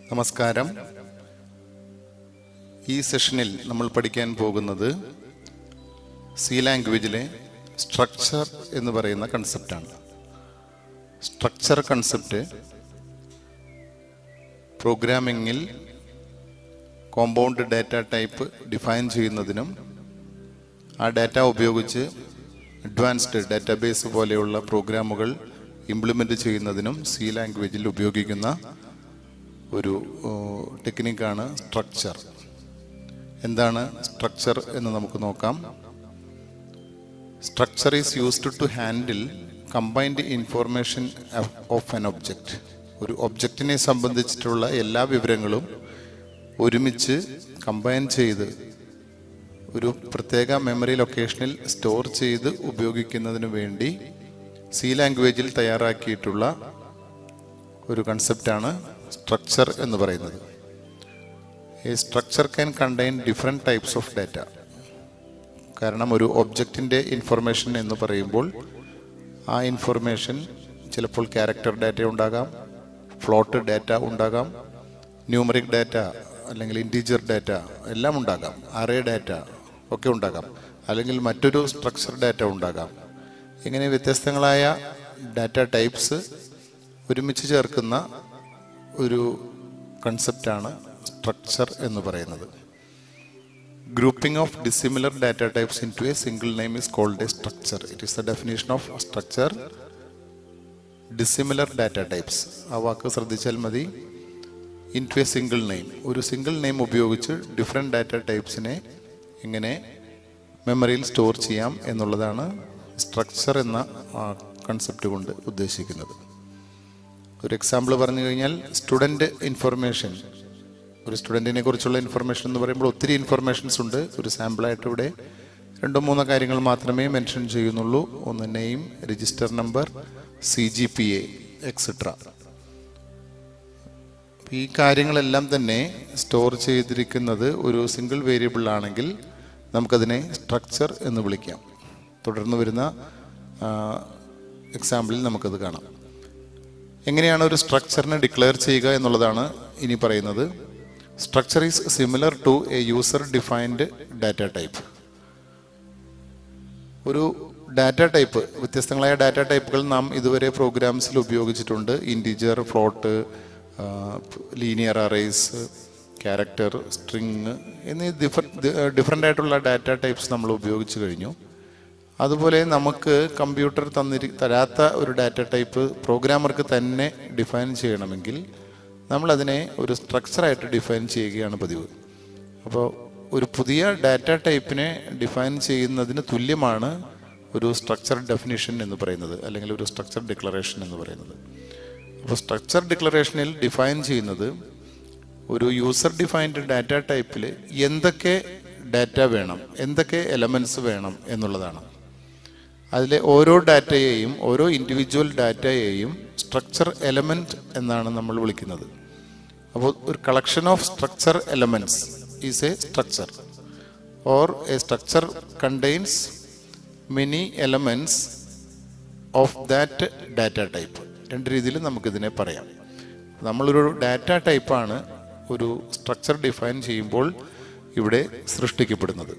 നമസ്കാരം ഈ സെഷനിൽ നമ്മൾ പഠിക്കാൻ പോകുന്നത് സി ലാംഗ്വേജിലെ സ്ട്രക്ചർ എന്ന് പറയുന്ന കൺസെപ്റ്റാണ് സ്ട്രക്ചർ കൺസെപ്റ്റ് പ്രോഗ്രാമിങ്ങിൽ കോമ്പൗണ്ട് ഡാറ്റ ടൈപ്പ് ഡിഫൈൻ ചെയ്യുന്നതിനും ആ ഡാറ്റ ഉപയോഗിച്ച് അഡ്വാൻസ്ഡ് ഡാറ്റാബേസ് പോലെയുള്ള പ്രോഗ്രാമുകൾ ഇംപ്ലിമെൻ്റ് ചെയ്യുന്നതിനും സി ലാംഗ്വേജിൽ ഉപയോഗിക്കുന്ന ഒരു ടെക്നിക്കാണ് സ്ട്രക്ചർ എന്താണ് സ്ട്രക്ചർ എന്ന് നമുക്ക് നോക്കാം structure is used to handle combined information of an object ഒരു ഒബ്ജക്റ്റിനെ സംബന്ധിച്ചിട്ടുള്ള എല്ലാ വിവരങ്ങളും ഒരുമിച്ച് കമ്പൈൻ ചെയ്ത് ഒരു പ്രത്യേക മെമ്മറി ലൊക്കേഷനിൽ സ്റ്റോർ ചെയ്ത് ഉപയോഗിക്കുന്നതിന് വേണ്ടി സി ലാംഗ്വേജിൽ തയ്യാറാക്കിയിട്ടുള്ള ഒരു കൺസെപ്റ്റാണ് സ്ട്രക്ചർ എന്ന് പറയുന്നത് ഈ structure can contain different types of data കാരണം ഒരു ഒബ്ജക്റ്റിൻ്റെ ഇൻഫർമേഷൻ എന്ന് പറയുമ്പോൾ ആ ഇൻഫർമേഷൻ ചിലപ്പോൾ ക്യാരക്ടർ ഡാറ്റ ഉണ്ടാകാം ഫ്ലോട്ട് ഡാറ്റ ഉണ്ടാകാം ന്യൂമറിക് ഡാറ്റ അല്ലെങ്കിൽ ഇൻറ്റീജർ ഡാറ്റ എല്ലാം ഉണ്ടാകാം അറേ ഡാറ്റ ഒക്കെ ഉണ്ടാകാം അല്ലെങ്കിൽ മറ്റൊരു സ്ട്രക്ചർ ഡാറ്റ ഉണ്ടാകാം ഇങ്ങനെ വ്യത്യസ്തങ്ങളായ ഡാറ്റ ടൈപ്സ് ഒരുമിച്ച് ചേർക്കുന്ന ഒരു കൺസെപ്റ്റാണ് സ്ട്രക്ചർ എന്ന് പറയുന്നത് grouping of dissimilar data types into a single name is called a structure it is the definition of structure dissimilar data types ആ വാക്ക് ശ്രദ്ധിച്ചാൽ മതി into a single name ഒരു സിംഗിൾ നെയിം ഉപയോഗിച്ച് different data ടൈപ്സിനെ എങ്ങനെ മെമ്മറിയിൽ store ചെയ്യാം എന്നുള്ളതാണ് സ്ട്രക്ചർ എന്ന കൺസെപ്റ്റ് കൊണ്ട് ഉദ്ദേശിക്കുന്നത് ഒരു എക്സാമ്പിൾ പറഞ്ഞു കഴിഞ്ഞാൽ സ്റ്റുഡൻറ്റ് ഇൻഫർമേഷൻ ഒരു സ്റ്റുഡൻറ്റിനെ കുറിച്ചുള്ള ഇൻഫർമേഷൻ എന്ന് പറയുമ്പോൾ ഒത്തിരി ഇൻഫർമേഷൻസ് ഉണ്ട് ഒരു സാമ്പിളായിട്ട് ഇവിടെ രണ്ടോ മൂന്നോ കാര്യങ്ങൾ മാത്രമേ മെൻഷൻ ചെയ്യുന്നുള്ളൂ ഒന്ന് name register number C G P A etcetera ഈ കാര്യങ്ങളെല്ലാം തന്നെ സ്റ്റോർ ചെയ്തിരിക്കുന്നത് ഒരു സിംഗിൾ വേരിയബിൾ ആണെങ്കിൽ നമുക്കതിനെ സ്ട്രക്ചർ എന്ന് വിളിക്കാം തുടർന്ന് വരുന്ന എക്സാമ്പിളിൽ നമുക്കത് കാണാം എങ്ങനെയാണ് ഒരു സ്ട്രക്ചറിനെ ഡിക്ലെയർ ചെയ്യുക എന്നുള്ളതാണ് ഇനി പറയുന്നത് structure is similar to a user defined data type ഒരു ഡാറ്റ ടൈപ്പ് വ്യത്യസ്തങ്ങളായ ഡാറ്റ ടൈപ്പുകൾ നാം ഇതുവരെ പ്രോഗ്രാംസിൽ ഉപയോഗിച്ചിട്ടുണ്ട് integer float linear arrays character string എന്നീ ഡിഫറെൻ്റ് ആയിട്ടുള്ള ഡാറ്റ ടൈപ്സ് നമ്മൾ ഉപയോഗിച്ച് കഴിഞ്ഞു അതുപോലെ നമുക്ക് കമ്പ്യൂട്ടർ തന്നിരി തരാത്ത ഒരു ഡാറ്റ ടൈപ്പ് പ്രോഗ്രാമർക്ക് തന്നെ ഡിഫൈൻ ചെയ്യണമെങ്കിൽ നമ്മളതിനെ ഒരു സ്ട്രക്ചറായിട്ട് ഡിഫൈൻ ചെയ്യുകയാണ് പതിവ് അപ്പോൾ ഒരു പുതിയ ഡാറ്റ ടൈപ്പിനെ ഡിഫൈൻ ചെയ്യുന്നതിന് തുല്യമാണ് ഒരു സ്ട്രക്ചർ ഡെഫിനിഷൻ എന്ന് പറയുന്നത് അല്ലെങ്കിൽ ഒരു സ്ട്രക്ചർ ഡിക്ലറേഷൻ എന്ന് പറയുന്നത് അപ്പോൾ സ്ട്രക്ചർ ഡിക്ലറേഷനിൽ ഡിഫൈൻ ചെയ്യുന്നത് ഒരു യൂസർ ഡിഫൈൻഡ് ഡാറ്റ ടൈപ്പിൽ എന്തൊക്കെ ഡാറ്റ വേണം എന്തൊക്കെ എലമെൻറ്റ്സ് വേണം എന്നുള്ളതാണ് അതിലെ ഓരോ ഡാറ്റയെയും ഓരോ ഇൻഡിവിജ്വൽ ഡാറ്റയെയും സ്ട്രക്ചർ എലമെൻറ്റ് എന്നാണ് നമ്മൾ വിളിക്കുന്നത് അപ്പോൾ ഒരു collection of structure elements is a structure or a structure contains many elements of that data type രണ്ട് രീതിയിൽ നമുക്കിതിനെ പറയാം നമ്മളൊരു ഡാറ്റ ടൈപ്പാണ് ഒരു സ്ട്രക്ചർ ഡിഫൈൻ ചെയ്യുമ്പോൾ ഇവിടെ സൃഷ്ടിക്കപ്പെടുന്നത്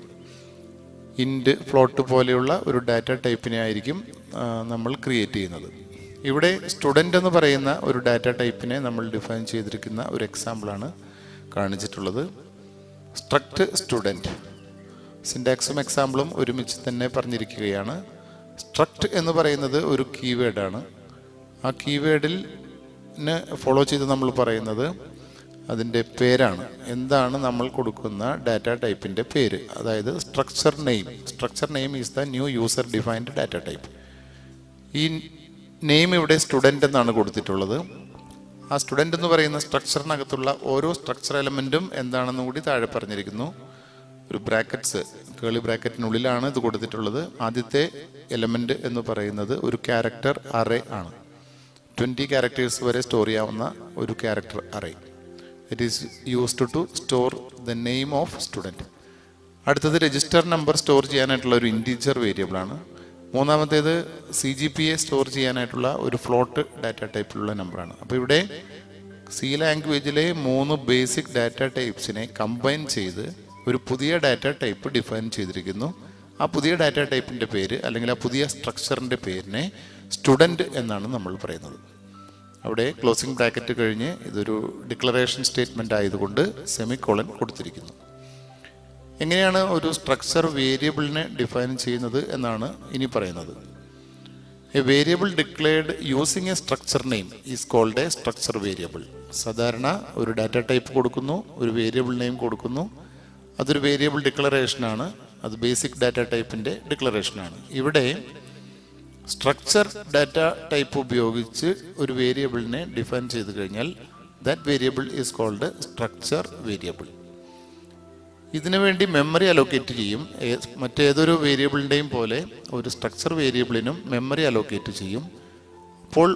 ഇൻഡ് ഫ്ലോട്ട് പോലെയുള്ള ഒരു ഡാറ്റ ടൈപ്പിനെ ആയിരിക്കും നമ്മൾ ക്രിയേറ്റ് ചെയ്യുന്നത് ഇവിടെ സ്റ്റുഡൻ്റ് എന്ന് പറയുന്ന ഒരു ഡാറ്റ ടൈപ്പിനെ നമ്മൾ ഡിഫൈൻ ചെയ്തിരിക്കുന്ന ഒരു എക്സാമ്പിളാണ് കാണിച്ചിട്ടുള്ളത് സ്ട്രക്ട് സ്റ്റുഡൻറ്റ് സിൻഡാക്സും എക്സാമ്പിളും ഒരുമിച്ച് തന്നെ പറഞ്ഞിരിക്കുകയാണ് സ്ട്രക്ട് എന്ന് പറയുന്നത് ഒരു കീവേഡാണ് ആ കീവേഡിൽ ഫോളോ ചെയ്ത് നമ്മൾ പറയുന്നത് അതിൻ്റെ പേരാണ് എന്താണ് നമ്മൾ കൊടുക്കുന്ന ഡാറ്റ ടൈപ്പിൻ്റെ പേര് അതായത് structure name structure name is the new user defined data type ഈ നെയിം ഇവിടെ സ്റ്റുഡൻ്റ് എന്നാണ് കൊടുത്തിട്ടുള്ളത് ആ സ്റ്റുഡൻ്റ് എന്ന് പറയുന്ന സ്ട്രക്ചറിനകത്തുള്ള ഓരോ സ്ട്രക്ചർ എലമെൻറ്റും എന്താണെന്ന് കൂടി താഴെ പറഞ്ഞിരിക്കുന്നു ഒരു ബ്രാക്കറ്റ്സ് കേളി ബ്രാക്കറ്റിനുള്ളിലാണ് ഇത് കൊടുത്തിട്ടുള്ളത് ആദ്യത്തെ എലമെൻറ്റ് എന്ന് പറയുന്നത് ഒരു ക്യാരക്ടർ അറേ ആണ് ട്വൻറ്റി ക്യാരക്ടേഴ്സ് വരെ സ്റ്റോർ ചെയ്യാവുന്ന ഒരു character array it is used to store the name of student അടുത്തത് രജിസ്റ്റർ നമ്പർ സ്റ്റോർ ചെയ്യാനായിട്ടുള്ള ഒരു ഇൻറ്റീജർ വേരിയബിൾ ആണ് മൂന്നാമത്തേത് C G P A store ചെയ്യാനായിട്ടുള്ള ഒരു ഫ്ലോട്ട് ഡാറ്റ ടൈപ്പിലുള്ള നമ്പറാണ് അപ്പോൾ ഇവിടെ സി ലാംഗ്വേജിലെ മൂന്ന് ബേസിക് ഡാറ്റ ടൈപ്സിനെ കമ്പൈൻ ചെയ്ത് ഒരു പുതിയ ഡാറ്റ ടൈപ്പ് ഡിഫൈൻ ചെയ്തിരിക്കുന്നു ആ പുതിയ ഡാറ്റ ടൈപ്പിൻ്റെ പേര് അല്ലെങ്കിൽ ആ പുതിയ സ്ട്രക്ചറിൻ്റെ പേരിനെ സ്റ്റുഡൻറ്റ് എന്നാണ് നമ്മൾ പറയുന്നത് അവിടെ ക്ലോസിംഗ് ബ്രാക്കറ്റ് കഴിഞ്ഞ് ഇതൊരു ഡിക്ലറേഷൻ സ്റ്റേറ്റ്മെൻ്റ് ആയതുകൊണ്ട് സെമിക്കോളൻ കൊടുത്തിരിക്കുന്നു എങ്ങനെയാണ് ഒരു സ്ട്രക്ചർ വേരിയബിളിനെ ഡിഫൈൻ ചെയ്യുന്നത് എന്നാണ് ഇനി പറയുന്നത് a variable declared using a structure name is called a structure variable സാധാരണ ഒരു ഡാറ്റ ടൈപ്പ് കൊടുക്കുന്നു ഒരു വേരിയബിൾ നെയിം കൊടുക്കുന്നു അതൊരു വേരിയബിൾ ഡിക്ലറേഷനാണ് അത് ബേസിക് ഡാറ്റ ടൈപ്പിൻ്റെ ഡിക്ലറേഷനാണ് ഇവിടെ സ്ട്രക്ചർ ഡാറ്റ ടൈപ്പ് ഉപയോഗിച്ച് ഒരു വേരിയബിളിനെ ഡിഫൈൻ ചെയ്ത് കഴിഞ്ഞാൽ that variable is called structure variable ഇതിനു വേണ്ടി മെമ്മറി അലോക്കേറ്റ് ചെയ്യും ഏ- മറ്റേതൊരു വേരിയബിളിൻ്റെയും പോലെ ഒരു സ്ട്രക്ചർ വേരിയബിളിനും മെമ്മറി അലോക്കേറ്റ് ചെയ്യും അപ്പോൾ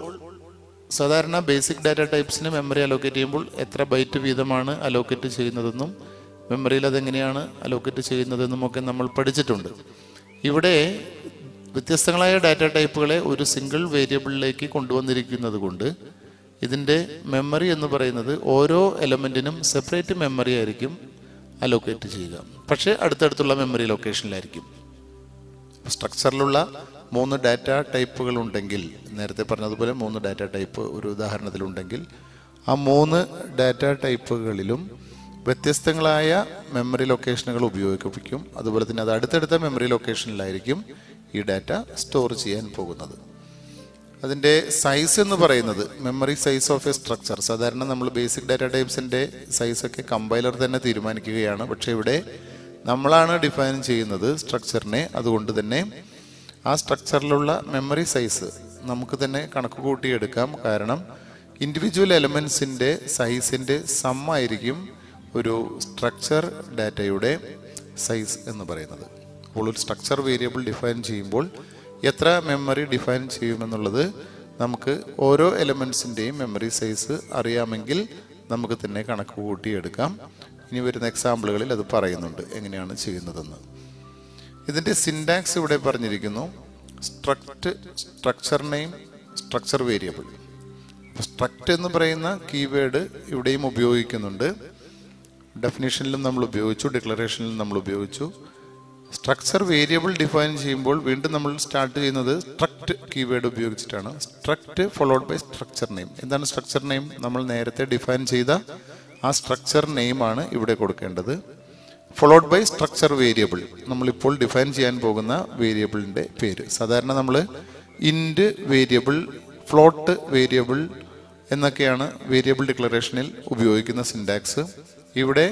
സാധാരണ ബേസിക് ഡാറ്റ ടൈപ്സിന് മെമ്മറി അലോക്കേറ്റ് ചെയ്യുമ്പോൾ എത്ര ബൈറ്റ് വീതമാണ് അലോക്കേറ്റ് ചെയ്യുന്നതെന്നും മെമ്മറിയിൽ അതെങ്ങനെയാണ് അലോക്കേറ്റ് ചെയ്യുന്നതെന്നും ഒക്കെ നമ്മൾ പഠിച്ചിട്ടുണ്ട് ഇവിടെ വ്യത്യസ്തങ്ങളായ ഡാറ്റ ടൈപ്പുകളെ ഒരു സിംഗിൾ വേരിയബിളിലേക്ക് കൊണ്ടുവന്നിരിക്കുന്നത് കൊണ്ട് ഇതിൻ്റെ മെമ്മറി എന്ന് പറയുന്നത് ഓരോ എലമെൻറ്റിനും സെപ്പറേറ്റ് മെമ്മറി ആയിരിക്കും അലോക്കേറ്റ് ചെയ്യുക പക്ഷേ അടുത്തടുത്തുള്ള മെമ്മറി ലൊക്കേഷനിലായിരിക്കും സ്ട്രക്ചറിലുള്ള മൂന്ന് ഡാറ്റ ടൈപ്പുകൾ ഉണ്ടെങ്കിൽ നേരത്തെ പറഞ്ഞതുപോലെ മൂന്ന് ഡാറ്റ ടൈപ്പ് ഒരു ഉദാഹരണത്തിലുണ്ടെങ്കിൽ ആ മൂന്ന് ഡാറ്റ ടൈപ്പുകളിലും വ്യത്യസ്തങ്ങളായ മെമ്മറി ലൊക്കേഷനുകൾ ഉപയോഗിക്കും അതുപോലെ തന്നെ അത് അടുത്തടുത്ത മെമ്മറി ലൊക്കേഷനിലായിരിക്കും ഈ ഡാറ്റ സ്റ്റോർ ചെയ്യാൻ പോകുന്നത് അതിൻ്റെ സൈസ് എന്ന് പറയുന്നത് memory size of a structure സാധാരണ നമ്മൾ ബേസിക് ഡാറ്റ ടൈപ്സിൻ്റെ സൈസൊക്കെ കമ്പൈലർ തന്നെ തീരുമാനിക്കുകയാണ് പക്ഷേ ഇവിടെ നമ്മളാണ് ഡിഫൈൻ ചെയ്യുന്നത് സ്ട്രക്ചറിനെ അതുകൊണ്ട് തന്നെ ആ സ്ട്രക്ചറിലുള്ള മെമ്മറി സൈസ് നമുക്ക് തന്നെ കണക്ക് കൂട്ടിയെടുക്കാം കാരണം ഇൻഡിവിജ്വൽ എലമെൻസിൻ്റെ സൈസിൻ്റെ സമ്മായിരിക്കും ഒരു സ്ട്രക്ചർ ഡാറ്റയുടെ സൈസ് എന്ന് പറയുന്നത് അപ്പോൾ ഒരു സ്ട്രക്ചർ വേരിയബിൾ ഡിഫൈൻ ചെയ്യുമ്പോൾ എത്ര മെമ്മറി ഡിഫൈൻ ചെയ്യുമെന്നുള്ളത് നമുക്ക് ഓരോ എലമെൻസിൻ്റെയും മെമ്മറി സൈസ് അറിയാമെങ്കിൽ നമുക്ക് തന്നെ കണക്ക് കൂട്ടിയെടുക്കാം ഇനി വരുന്ന എക്സാമ്പിളുകളിൽ അത് പറയുന്നുണ്ട് എങ്ങനെയാണ് ചെയ്യുന്നതെന്ന് ഇതിൻ്റെ സിൻടാക്സ് ഇവിടെ പറഞ്ഞിരിക്കുന്നു struct structure name structure variable struct എന്ന് പറയുന്ന കീവേഡ് ഇവിടെയും ഉപയോഗിക്കുന്നുണ്ട് ഡെഫിനേഷനിലും നമ്മൾ ഉപയോഗിച്ചു ഡിക്ലറേഷനിലും നമ്മൾ ഉപയോഗിച്ചു സ്ട്രക്ചർ വേരിയബിൾ ഡിഫൈൻ ചെയ്യുമ്പോൾ വീണ്ടും നമ്മൾ സ്റ്റാർട്ട് ചെയ്യുന്നത് സ്ട്രക്റ്റ് കീവേഡ് ഉപയോഗിച്ചിട്ടാണ് struct followed by structure name എന്താണ് സ്ട്രക്ചർ നെയിം നമ്മൾ നേരത്തെ ഡിഫൈൻ ചെയ്ത ആ സ്ട്രക്ചർ നെയിമാണ് ഇവിടെ കൊടുക്കേണ്ടത് ഫോളോഡ് ബൈ സ്ട്രക്ചർ വേരിയബിൾ നമ്മളിപ്പോൾ ഡിഫൈൻ ചെയ്യാൻ പോകുന്ന വേരിയബിളിൻ്റെ പേര് സാധാരണ നമ്മൾ ഇൻഡ് വേരിയബിൾ ഫ്ലോട്ട് വേരിയബിൾ എന്നൊക്കെയാണ് വേരിയബിൾ ഡിക്ലറേഷനിൽ ഉപയോഗിക്കുന്ന സിൻടാക്സ് ഇവിടെ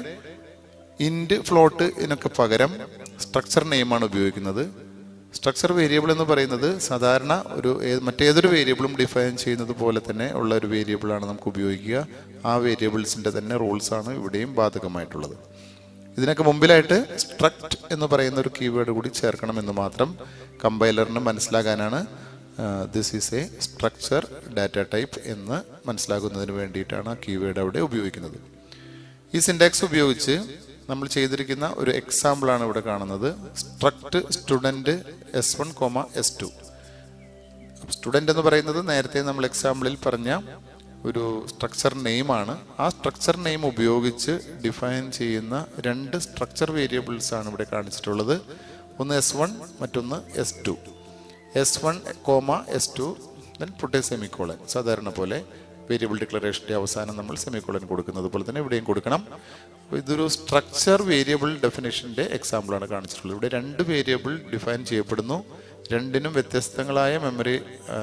ഇൻഡ് ഫ്ലോട്ട് ഇതിനൊക്കെ പകരം സ്ട്രക്ചർ നെയിമാണ് ഉപയോഗിക്കുന്നത് സ്ട്രക്ചർ വേരിയബിൾ എന്ന് പറയുന്നത് സാധാരണ ഒരു ഏ- മറ്റേതൊരു വേരിയബിളും ഡിഫൈൻ ചെയ്യുന്നത് പോലെ തന്നെ ഉള്ള ഒരു വേരിയബിളാണ് നമുക്ക് ഉപയോഗിക്കുക ആ വേരിയബിൾസിൻ്റെ തന്നെ റൂൾസാണ് ഇവിടെയും ബാധകമായിട്ടുള്ളത് ഇതിനൊക്കെ മുമ്പിലായിട്ട് സ്ട്രക്റ്റ് എന്ന് പറയുന്ന ഒരു കീവേഡ് കൂടി ചേർക്കണം എന്ന് മാത്രം കമ്പൈലറിന് മനസ്സിലാകാനാണ് this is a structure data type എന്ന് മനസ്സിലാകുന്നതിന് വേണ്ടിയിട്ടാണ് ആ കീവേഡ് അവിടെ ഉപയോഗിക്കുന്നത് ഈ സിൻടാക്സ് ഉപയോഗിച്ച് നമ്മൾ ചെയ്തിരിക്കുന്ന ഒരു എക്സാമ്പിളാണ് ഇവിടെ കാണുന്നത് struct student S one comma S two student എന്ന് പറയുന്നത് നേരത്തെ നമ്മൾ എക്സാമ്പിളിൽ പറഞ്ഞ ഒരു സ്ട്രക്ചർ നെയിമാണ് ആ സ്ട്രക്ചർ നെയിം ഉപയോഗിച്ച് ഡിഫൈൻ ചെയ്യുന്ന രണ്ട് സ്ട്രക്ചർ വേരിയബിൾസ് ആണ് ഇവിടെ കാണിച്ചിട്ടുള്ളത് ഒന്ന് എസ് വൺ മറ്റൊന്ന് S two S one comma S two then put a semicolon സാധാരണ പോലെ വേരിയബിൾ ഡിക്ലറേഷൻ്റെ അവസാനം നമ്മൾ സെമിക്കോളൻ കൊടുക്കുന്നത് പോലെ തന്നെ ഇവിടെയും കൊടുക്കണം അപ്പോൾ ഇതൊരു സ്ട്രക്ചർ വേരിയബിൾ ഡെഫിനേഷൻ്റെ എക്സാമ്പിളാണ് കാണിച്ചിട്ടുള്ളത് ഇവിടെ രണ്ട് വേരിയബിൾ ഡിഫൈൻ ചെയ്യപ്പെടുന്നു രണ്ടിനും വ്യത്യസ്തങ്ങളായ മെമ്മറി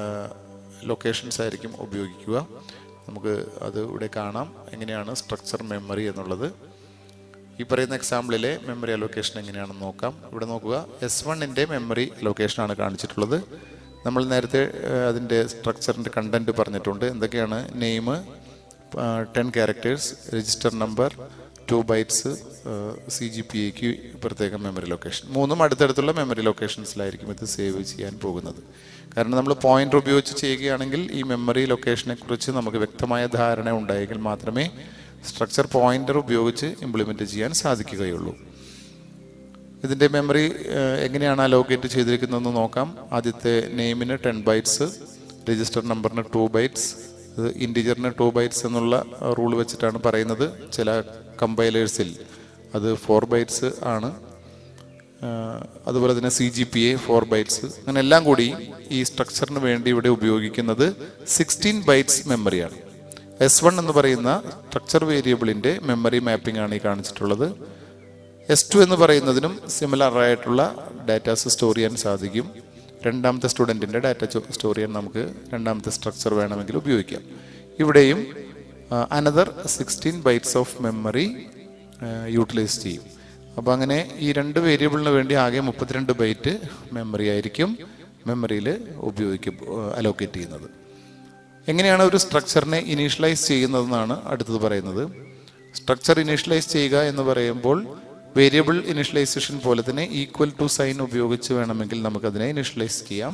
ലൊക്കേഷൻസ് ആയിരിക്കും ഉപയോഗിക്കുക നമുക്ക് അത് ഇവിടെ കാണാം എങ്ങനെയാണ് സ്ട്രക്ചർ മെമ്മറി എന്നുള്ളത് ഈ പറയുന്ന എക്സാമ്പിളിലെ മെമ്മറി അലൊക്കേഷൻ എങ്ങനെയാണെന്ന് നോക്കാം ഇവിടെ നോക്കുക എസ് വണ്ണിൻ്റെ മെമ്മറി ലൊക്കേഷനാണ് കാണിച്ചിട്ടുള്ളത് നമ്മൾ നേരത്തെ ഏഹ്, അതിൻ്റെ സ്ട്രക്ചറിൻ്റെ കണ്ടന്റ് പറഞ്ഞിട്ടുണ്ട് എന്തൊക്കെയാണ് name ten characters register number two bytes C G P എക്ക് പ്രത്യേക മെമ്മറി ലൊക്കേഷൻ മൂന്നും അടുത്തടുത്തുള്ള മെമ്മറി ലൊക്കേഷൻസിലായിരിക്കും ഇത് സേവ് ചെയ്യാൻ പോകുന്നത് കാരണം നമ്മൾ പോയിന്റർ ഉപയോഗിച്ച് ചെയ്യുകയാണെങ്കിൽ ഈ മെമ്മറി ലൊക്കേഷനെ കുറിച്ച് നമുക്ക് വ്യക്തമായ ധാരണ ഉണ്ടായെങ്കിൽ മാത്രമേ സ്ട്രക്ചർ പോയിന്റർ ഉപയോഗിച്ച് ഇംപ്ലിമെന്റ് ചെയ്യാൻ സാധിക്കുകയുള്ളൂ ഇതിൻ്റെ മെമ്മറി എങ്ങനെയാണ് അലോക്കേറ്റ് ചെയ്തിരിക്കുന്നതെന്ന് നോക്കാം ആദ്യത്തെ നെയിമിന് ടെൻ ബൈറ്റ്സ് രജിസ്റ്റർ നമ്പറിന് ടു ബൈറ്റ്സ് ഇത് ഇൻറ്റിജറിന് ടു ബൈറ്റ്സ് എന്നുള്ള റൂൾ വെച്ചിട്ടാണ് പറയുന്നത് ചില കമ്പൈലേഴ്സിൽ അത് ഫോർ ബൈറ്റ്സ് ആണ് ആഹ് അതുപോലെ തന്നെ C G P A four bytes അങ്ങനെ എല്ലാം കൂടി ഈ സ്ട്രക്ചറിന് വേണ്ടി ഇവിടെ ഉപയോഗിക്കുന്നത് സിക്സ്റ്റീൻ ബൈറ്റ്സ് മെമ്മറിയാണ് എസ് വൺ എന്ന് പറയുന്ന സ്ട്രക്ചർ വേരിയബിളിന്റെ മെമ്മറി മാപ്പിംഗ് ആണ് ഈ കാണിച്ചിട്ടുള്ളത് എസ് ടു എന്ന് പറയുന്നതിനും സിമിലർ ആയിട്ടുള്ള ഡാറ്റാസ് സ്റ്റോർ ചെയ്യാൻ സാധിക്കും രണ്ടാമത്തെ സ്റ്റുഡൻറ്റിൻ്റെ ഡാറ്റ സ്റ്റോർ ചെയ്യാൻ നമുക്ക് രണ്ടാമത്തെ സ്ട്രക്ചർ വേണമെങ്കിൽ ഉപയോഗിക്കാം ഇവിടെയും another sixteen bytes of memory utilise ചെയ്യും അപ്പോൾ അങ്ങനെ ഈ രണ്ട് വേരിയബിളിന് വേണ്ടി ആകെ മുപ്പത്തിരണ്ട് ബൈറ്റ് മെമ്മറി ആയിരിക്കും മെമ്മറിയിൽ ഉപയോഗിക്കും അലോക്കേറ്റ് ചെയ്യുന്നത് എങ്ങനെയാണ് ഒരു സ്ട്രക്ചറിനെ ഇനീഷ്യലൈസ് ചെയ്യുന്നതെന്നാണ് അടുത്തത് പറയുന്നത് സ്ട്രക്ചർ ഇനീഷ്യലൈസ് ചെയ്യുക എന്ന് പറയുമ്പോൾ വേരിയബിൾ ഇനീഷ്യലൈസേഷൻ പോലെ തന്നെ ഈക്വൽ ടു സൈൻ ഉപയോഗിച്ച് വേണമെങ്കിൽ നമുക്കതിനെ ഇനീഷ്യലൈസ് ചെയ്യാം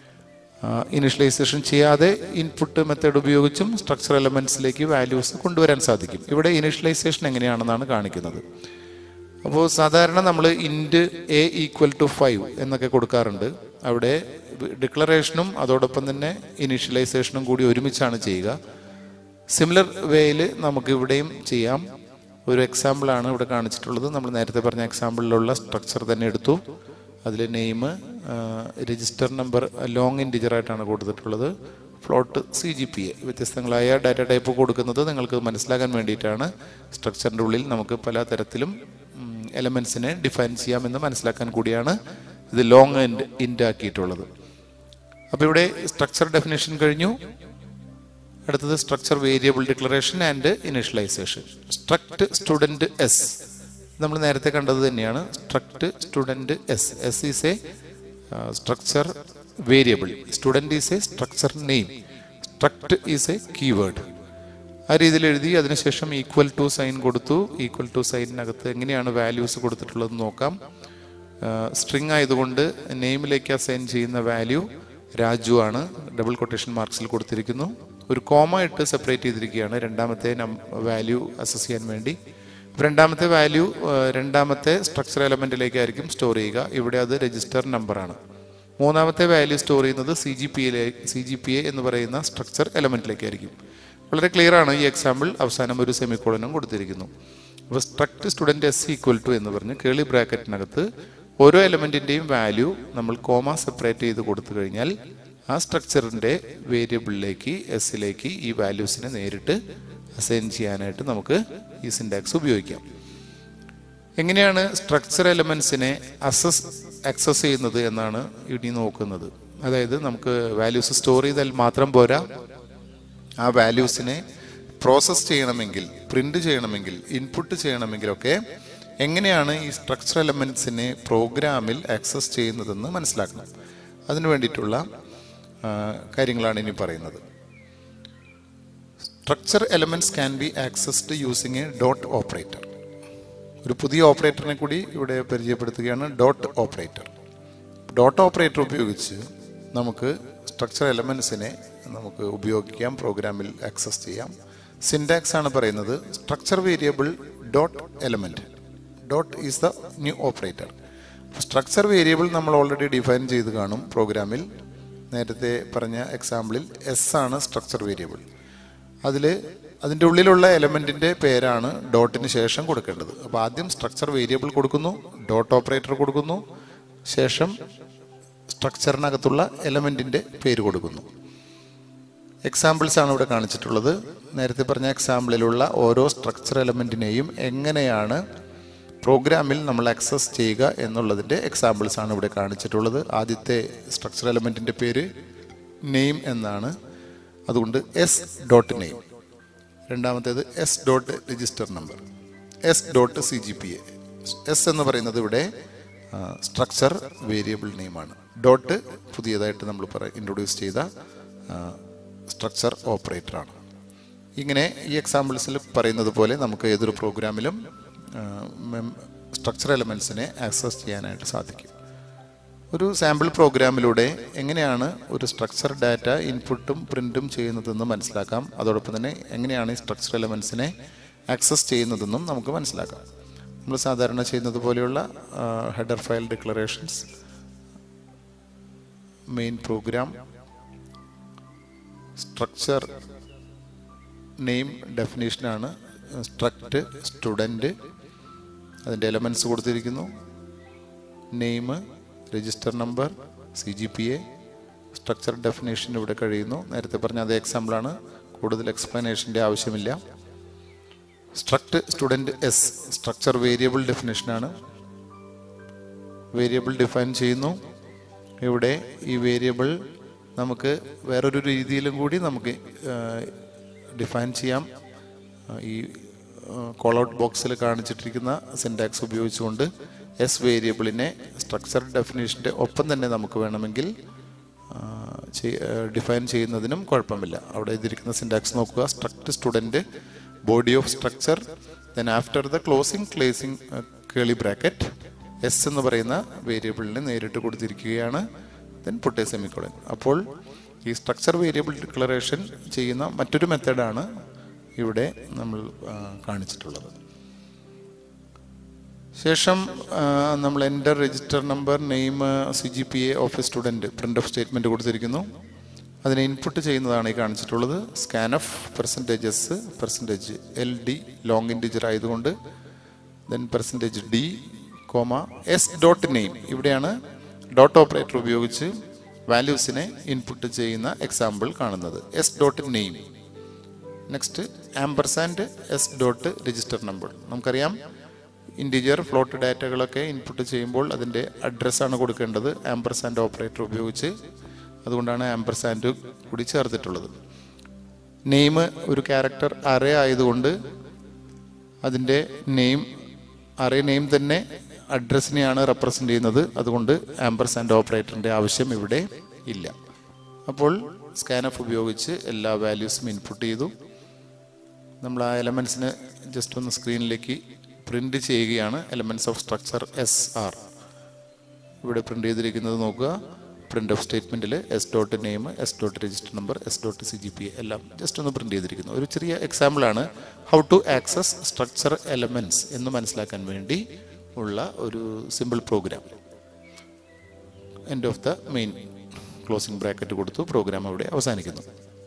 ഇനീഷ്യലൈസേഷൻ ചെയ്യാതെ ഇൻപുട്ട് മെത്തേഡ് ഉപയോഗിച്ചും സ്ട്രക്ചർ എലമെന്റ്സിലേക്ക് വാല്യൂസ് കൊണ്ടുവരാൻ സാധിക്കും ഇവിടെ ഇനീഷ്യലൈസേഷൻ എങ്ങനെയാണെന്നാണ് കാണിക്കുന്നത് അപ്പോൾ സാധാരണ നമ്മൾ int a equal to five എന്നൊക്കെ കൊടുക്കാറുണ്ട് അവിടെ ഡിക്ലറേഷനും അതോടൊപ്പം തന്നെ ഇനീഷ്യലൈസേഷനും കൂടി ഒരുമിച്ചാണ് ചെയ്യുക സിമിലർ വേയിൽ നമുക്ക് ഇവിടെയും ചെയ്യാം ഒരു എക്സാമ്പിളാണ് ഇവിടെ കാണിച്ചിട്ടുള്ളത് നമ്മൾ നേരത്തെ പറഞ്ഞ എക്സാമ്പിളിലുള്ള സ്ട്രക്ചർ തന്നെ എടുത്തു അതിൽ name register number long integer ആയിട്ടാണ് കൊടുത്തിട്ടുള്ളത് float C G P A വ്യത്യസ്തങ്ങളായ ഡാറ്റ ടൈപ്പ് കൊടുക്കുന്നത് നിങ്ങൾക്ക് മനസ്സിലാക്കാൻ വേണ്ടിയിട്ടാണ് സ്ട്രക്ചറിൻ്റെ ഉള്ളിൽ നമുക്ക് പല തരത്തിലും എലമെൻസിനെ ഡിഫൈൻ ചെയ്യാമെന്ന് മനസ്സിലാക്കാൻ കൂടിയാണ് ഇത് ലോങ് എൻഡ് ഇൻഡ് ആക്കിയിട്ടുള്ളത് അപ്പോൾ ഇവിടെ സ്ട്രക്ചർ ഡെഫിനേഷൻ കഴിഞ്ഞു അടുത്തത് structure variable declaration and initialisation struct student S നമ്മൾ നേരത്തെ കണ്ടത് തന്നെയാണ് struct student S S is a structure variable student is a structure name struct is a keyword ആ രീതിയിൽ എഴുതി അതിനുശേഷം ഈക്വൽ ടു സൈൻ കൊടുത്തു ഈക്വൽ ടു സൈനിനകത്ത് എങ്ങനെയാണ് വാല്യൂസ് കൊടുത്തിട്ടുള്ളത് നോക്കാം സ്ട്രിങ് ആയതുകൊണ്ട് നെയിമിലേക്ക് അസൈൻ ചെയ്യുന്ന വാല്യൂ രാജു ആണ് ഡബിൾ കൊട്ടേഷൻ മാർക്സിൽ കൊടുത്തിരിക്കുന്നു ഒരു കോമ ഇട്ട് സെപ്പറേറ്റ് ചെയ്തിരിക്കുകയാണ് രണ്ടാമത്തെ വാല്യൂ അസസ് ചെയ്യാൻ വേണ്ടി രണ്ടാമത്തെ വാല്യൂ രണ്ടാമത്തെ സ്ട്രക്ചർ എലമെന്റിലേക്കായിരിക്കും സ്റ്റോർ ചെയ്യുക ഇവിടെ അത് രജിസ്റ്റർ നമ്പറാണ് മൂന്നാമത്തെ വാല്യൂ സ്റ്റോർ ചെയ്യുന്നത് C G P A C G P A എന്ന് പറയുന്ന സ്ട്രക്ചർ എലമെന്റിലേക്കായിരിക്കും വളരെ ക്ലിയർ ആണ് ഈ എക്സാമ്പിൾ അവസാനം ഒരു സെമിക്കോളനും കൊടുത്തിരിക്കുന്നു അപ്പോൾ struct student S equal to എന്ന് പറഞ്ഞ് കേളി ബ്രാക്കറ്റിനകത്ത് ഓരോ എലമെന്റിന്റെയും വാല്യൂ നമ്മൾ കോമ സെപ്പറേറ്റ് ചെയ്ത് കൊടുത്തു കഴിഞ്ഞാൽ ആ സ്ട്രക്ചറിന്റെ വേരിയബിളിലേക്ക് എസിലേക്ക് ഈ വാല്യൂസിനെ നേരിട്ട് അസൈൻ ചെയ്യാനായിട്ട് നമുക്ക് ഈ സിൻടാക്സ് ഉപയോഗിക്കാം എങ്ങനെയാണ് സ്ട്രക്ചർ എലമെന്റ്സിനെ അസസ് ആക്സസ് ചെയ്യുന്നത് എന്നാണ് ഇനി നോക്കുന്നത് അതായത് നമുക്ക് വാല്യൂസ് സ്റ്റോർ ചെയ്താൽ മാത്രം പോരാ ആ വാല്യൂസിനെ പ്രോസസ് ചെയ്യണമെങ്കിൽ പ്രിന്റ് ചെയ്യണമെങ്കിൽ ഇൻപുട്ട് ചെയ്യണമെങ്കിലൊക്കെ എങ്ങനെയാണ് ഈ സ്ട്രക്ചർ എലമെന്റ്സിനെ പ്രോഗ്രാമിൽ ആക്സസ് ചെയ്യുന്നതെന്ന് മനസ്സിലാക്കണം അതിനു വേണ്ടിയിട്ടുള്ള ആ, കാര്യങ്ങളാണ് ഇനി പറയുന്നത് structure elements can be accessed using a dot operator ഒരു പുതിയ ഓപ്പറേറ്ററിനെ കൂടി ഇവിടെ പരിചയപ്പെടുത്തുകയാണ് ഡോട്ട് ഓപ്പറേറ്റർ ഡോട്ട് ഓപ്പറേറ്റർ ഉപയോഗിച്ച് നമുക്ക് സ്ട്രക്ചർ എലമെന്റ്സിനെ നമുക്ക് ഉപയോഗിക്കാം പ്രോഗ്രാമിൽ ആക്സസ് ചെയ്യാം സിൻടാക്സ് ആണ് പറയുന്നത് structure variable dot element dot is the new operator structure variable നമ്മൾ ഓൾറെഡി ഡിഫൈൻ ചെയ്ത് കാണും പ്രോഗ്രാമിൽ നേരത്തെ പറഞ്ഞ എക്സാമ്പിളിൽ എസ് ആണ് സ്ട്രക്ചർ വേരിയബിൾ അതിൽ അതിൻ്റെ ഉള്ളിലുള്ള എലമെൻറ്റിൻ്റെ പേരാണ് ഡോട്ടിന് ശേഷം കൊടുക്കേണ്ടത് അപ്പോൾ ആദ്യം സ്ട്രക്ചർ വേരിയബിൾ കൊടുക്കുന്നു ഡോട്ട് ഓപ്പറേറ്റർ കൊടുക്കുന്നു ശേഷം സ്ട്രക്ചറിനകത്തുള്ള എലമെൻറ്റിൻ്റെ പേര് കൊടുക്കുന്നു എക്സാമ്പിൾസ് ആണ് ഇവിടെ കാണിച്ചിട്ടുള്ളത് നേരത്തെ പറഞ്ഞ എക്സാമ്പിളിലുള്ള ഓരോ സ്ട്രക്ചർ എലമെൻറ്റിനെയും എങ്ങനെയാണ് പ്രോഗ്രാമിൽ നമ്മൾ ആക്സസ് ചെയ്യുക എന്നുള്ളതിൻ്റെ എക്സാമ്പിൾസ് ആണ് ഇവിടെ കാണിച്ചിട്ടുള്ളത് ആദ്യത്തെ സ്ട്രക്ചർ എലമെൻറ്റിൻ്റെ പേര് നെയിം എന്നാണ് അതുകൊണ്ട് എസ് ഡോട്ട് നെയിം രണ്ടാമത്തേത് S dot register number S dot C G P A S എന്ന് പറയുന്നത് ഇവിടെ സ്ട്രക്ചർ വേരിയബിൾ നെയിമാണ് ഡോട്ട് പുതിയതായിട്ട് നമ്മൾ പറ ഇൻട്രൊഡ്യൂസ് ചെയ്ത സ്ട്രക്ചർ ഓപ്പറേറ്ററാണ് ഇങ്ങനെ ഈ എക്സാമ്പിൾസിൽ പറയുന്നത് പോലെ നമുക്ക് ഏതൊരു പ്രോഗ്രാമിലും സ്ട്രക്ചർ എലമെൻസിനെ ആക്സസ് ചെയ്യാനായിട്ട് സാധിക്കും ഒരു സാമ്പിൾ പ്രോഗ്രാമിലൂടെ എങ്ങനെയാണ് ഒരു സ്ട്രക്ചർ ഡാറ്റ ഇൻപുട്ടും പ്രിന്റും ചെയ്യുന്നതെന്ന് മനസ്സിലാക്കാം അതോടൊപ്പം തന്നെ എങ്ങനെയാണ് ഈ സ്ട്രക്ചർ എലമെൻസിനെ ആക്സസ് ചെയ്യുന്നതെന്നും നമുക്ക് മനസ്സിലാക്കാം നമ്മൾ സാധാരണ ചെയ്യുന്നത് പോലെയുള്ള header file declarations main program structure name ഡെഫിനേഷനാണ് സ്ട്രക്റ്റ് സ്റ്റുഡൻറ്റ് അതിൻ്റെ എലമെൻറ്റ്സ് കൊടുത്തിരിക്കുന്നു name register number C G P A structure definition ഇവിടെ കഴിയുന്നു നേരത്തെ പറഞ്ഞ അതേ എക്സാമ്പിളാണ് കൂടുതൽ എക്സ്പ്ലനേഷൻ്റെ ആവശ്യമില്ല struct student S structure variable ഡെഫിനേഷനാണ് വേരിയബിൾ ഡിഫൈൻ ചെയ്യുന്നു ഇവിടെ ഈ വേരിയബിൾ നമുക്ക് വേറൊരു രീതിയിലും കൂടി നമുക്ക് ഡിഫൈൻ ചെയ്യാം ആ, ഈ കോൾ ഔട്ട് ബോക്സിൽ കാണിച്ചിട്ടിരിക്കുന്ന സിൻടാക്സ് ഉപയോഗിച്ചുകൊണ്ട് എസ് വേരിയബിളിനെ സ്ട്രക്ചർ ഡെഫിനേഷൻ്റെ ഒപ്പം തന്നെ നമുക്ക് വേണമെങ്കിൽ ഡിഫൈൻ ചെയ്യുന്നതിനും കുഴപ്പമില്ല അവിടെ എഴുതിയിരിക്കുന്ന സിൻടാക്സ് നോക്കുക struct student body of structure then after the closing closing curly bracket S എന്ന് പറയുന്ന വേരിയബിളിനെ നേരിട്ട് കൊടുത്തിരിക്കുകയാണ് ദെൻ പുട്ടേ സെമിക്കോളൻ അപ്പോൾ ഈ സ്ട്രക്ചർ വേരിയബിൾ ഡിക്ലറേഷൻ ചെയ്യുന്ന മറ്റൊരു മെത്തേഡാണ് ഇവിടെ നമ്മൾ ആ, കാണിച്ചിട്ടുള്ളത് ശേഷം ആ, നമ്മൾ enter register number name C G P A of a student printf statement കൊടുത്തിരിക്കുന്നു അതിനെ ഇൻപുട്ട് ചെയ്യുന്നതാണ് ഈ കാണിച്ചിട്ടുള്ളത് scanf percentages percentage L D long integer ആയതുകൊണ്ട് then percentage D comma S dot name ഇവിടെയാണ് ഡോട്ട് ഓപ്പറേറ്റർ ഉപയോഗിച്ച് വാല്യൂസിനെ input ചെയ്യുന്ന എക്സാമ്പിൾ കാണുന്നത് S dot name next ampersand S dot register number നമുക്കറിയാം ഇൻറ്റിജർ ഫ്ലോട്ട് ഡാറ്റകളൊക്കെ ഇൻപുട്ട് ചെയ്യുമ്പോൾ അതിൻ്റെ അഡ്രസ്സാണ് കൊടുക്കേണ്ടത് ആംബർസാൻഡ് ഓപ്പറേറ്റർ ഉപയോഗിച്ച് അതുകൊണ്ടാണ് ആംബർസാൻഡ് കൂടി ചേർത്തിട്ടുള്ളത് നെയിം ഒരു ക്യാരക്ടർ അറേ ആയതുകൊണ്ട് അതിൻ്റെ നെയിം അറേ നെയിം തന്നെ അഡ്രസ്സിനെയാണ് റെപ്രസെൻ്റ് ചെയ്യുന്നത് അതുകൊണ്ട് ആംബർസാൻഡ് ഓപ്പറേറ്ററിൻ്റെ ആവശ്യം ഇവിടെ ഇല്ല അപ്പോൾ സ്കാനഫ് ഉപയോഗിച്ച് എല്ലാ വാല്യൂസും ഇൻപുട്ട് ചെയ്തു നമ്മൾ ആ എലമെൻസിനെ ജസ്റ്റ് ഒന്ന് സ്ക്രീനിലേക്ക് പ്രിന്റ് ചെയ്യുകയാണ് elements of structure S R ഇവിടെ പ്രിന്റ് ചെയ്തിരിക്കുന്നത് നോക്കുക പ്രിന്റ് ഓഫ് സ്റ്റേറ്റ്മെൻറ്റിൽ S dot name S dot register number S dot C G P എല്ലാം ജസ്റ്റ് ഒന്ന് പ്രിന്റ് ചെയ്തിരിക്കുന്നു ഒരു ചെറിയ എക്സാമ്പിളാണ് how to access structure elements എന്ന് മനസ്സിലാക്കാൻ വേണ്ടി ഉള്ള ഒരു simple program end of the main closing bracket കൊടുത്തു പ്രോഗ്രാം അവിടെ അവസാനിക്കുന്നു